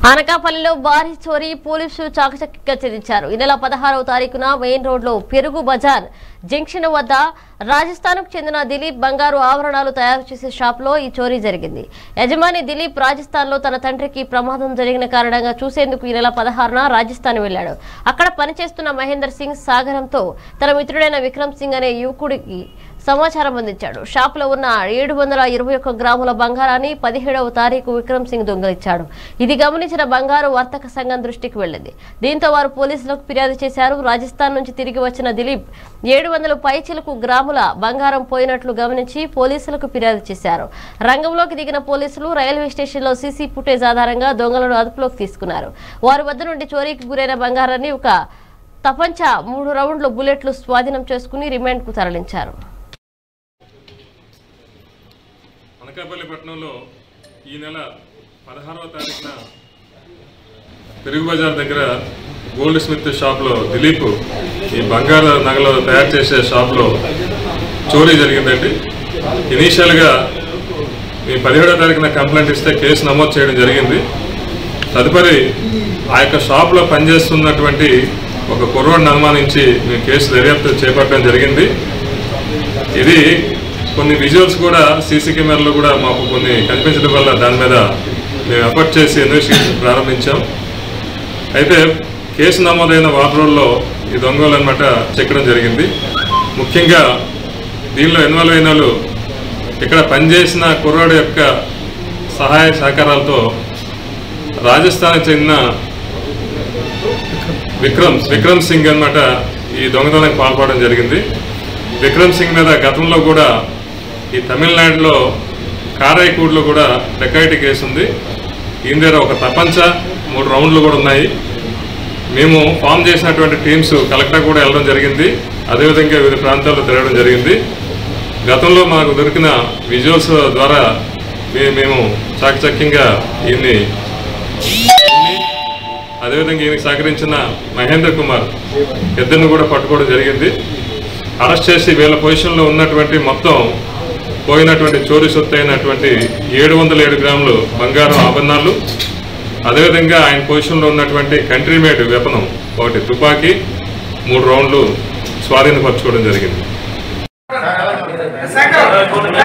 అనకాపల్లిలో భారీ చోరీ పోలీసులు చాకచక్యంగా ఛేదించారు ఈ నెల పదహారవ తారీఖున మెయిన్ రోడ్లో పెరుగు బజార్ జంక్షన్ వద్ద రాజస్థాన్కు చెందిన దిలీప్ బంగారు ఆభరణాలు తయారు చేసే షాప్లో ఈ చోరీ జరిగింది యజమాని దిలీప్ రాజస్థాన్లో తన తండ్రికి ప్రమాదం జరిగిన కారణంగా చూసేందుకు ఈ నెల పదహారున రాజస్థాన్ వెళ్లాడు అక్కడ పనిచేస్తున్న మహేందర్ సింగ్ సాగరంతో తన మిత్రుడైన విక్రమ్ సింగ్ అనే యువకుడికి సమాచారం అందించాడు షాప్ లో ఉన్న ఏడు వందల ఇరవై ఒక్క గ్రాముల బంగారాన్ని పదిహేడవ తారీఖు విక్రమ్ సింగ్ దొంగలించాడు ఇది గమనించిన బంగారు వర్తక సంఘం దృష్టికి వెళ్లింది దీంతో వారు పోలీసులకు ఫిర్యాదు చేశారు రాజస్థాన్ నుంచి తిరిగి వచ్చిన దిలీప్ ఏడు వందల పైచిలకు గ్రాముల బంగారం పోయినట్లు గమనించి పోలీసులకు ఫిర్యాదు చేశారు రంగంలోకి దిగిన పోలీసులు రైల్వే స్టేషన్లో సీసీ ఫుటేజ్ ఆధారంగా దొంగలను అదుపులోకి తీసుకున్నారు వారి వద్ద నుండి చోరీకి గురైన బంగారాన్ని ఒక తపంచ మూడు రౌండ్లు బుల్లెట్లు స్వాధీనం చేసుకుని రిమాండ్ కు తరలించారు అనకాపల్లి పట్టణంలో ఈ నెల పదహారవ తారీఖున పెరుగు బజార్ దగ్గర గోల్డ్ స్మిత్ షాప్లో దిలీప్ ఈ బంగారు నగలు తయారు చేసే షాప్లో చోరీ జరిగిందండి ఇనీషియల్గా ఈ పదిహేడో తారీఖున కంప్లైంట్ ఇస్తే కేసు నమోదు చేయడం జరిగింది తదుపరి ఆ యొక్క షాప్లో పనిచేస్తున్నటువంటి ఒక కుర్రోడిని అనుమానించి మేము కేసు దర్యాప్తు చేపట్టడం జరిగింది ఇది కొన్ని విజువల్స్ కూడా సీసీ కెమెరాలో కూడా మాకు కొన్ని కనిపించడం వల్ల దాని మీద మేము ఎఫర్ట్ చేసి ఇన్వెస్టిగేషన్ ప్రారంభించాం అయితే కేసు నమోదైన వారం రోజుల్లో ఈ దొంగలు అనమాట చెక్కడం జరిగింది ముఖ్యంగా దీనిలో ఇన్వాల్వ్ అయిన వాళ్ళు ఇక్కడ పనిచేసిన కుర్రాడు యొక్క సహాయ సహకారాలతో రాజస్థాన్కి చెందిన విక్రమ్ విక్రమ్ సింగ్ అన్నమాట ఈ దొంగతనానికి పాల్పడడం జరిగింది విక్రమ్ సింగ్ మీద గతంలో కూడా ఈ తమిళనాడులో కారాయికూడులో కూడా డెకాయిటీ కేసు ఉంది ఈయన దగ్గర ఒక ప్రపంచ మూడు రౌండ్లు కూడా ఉన్నాయి మేము ఫామ్ చేసినటువంటి టీమ్స్ కలెక్టర్ కూడా వెళ్ళడం జరిగింది అదేవిధంగా వివిధ ప్రాంతాల్లో తిరగడం జరిగింది గతంలో మాకు దొరికిన విజువల్స్ ద్వారా మే- మేము చాకచక్యంగా ఈయన్ని అదేవిధంగా ఈయనకి సహకరించిన మహేంద్ర కుమార్ ఇద్దరిని కూడా పట్టుకోవడం జరిగింది అరెస్ట్ చేసి వీళ్ళ పొజిషన్లో ఉన్నటువంటి మొత్తం పోయినటువంటి చోరీ సొత్తు అయినటువంటి ఏడు వందల ఏడు గ్రాములు బంగారం ఆభరణాలు అదేవిధంగా ఆయన పొజిషన్లో ఉన్నటువంటి కంట్రీ మేడ్ వెపనం ఒకటి తుపాకీ మూడు రౌండ్లు స్వాధీనపరచుకోవడం జరిగింది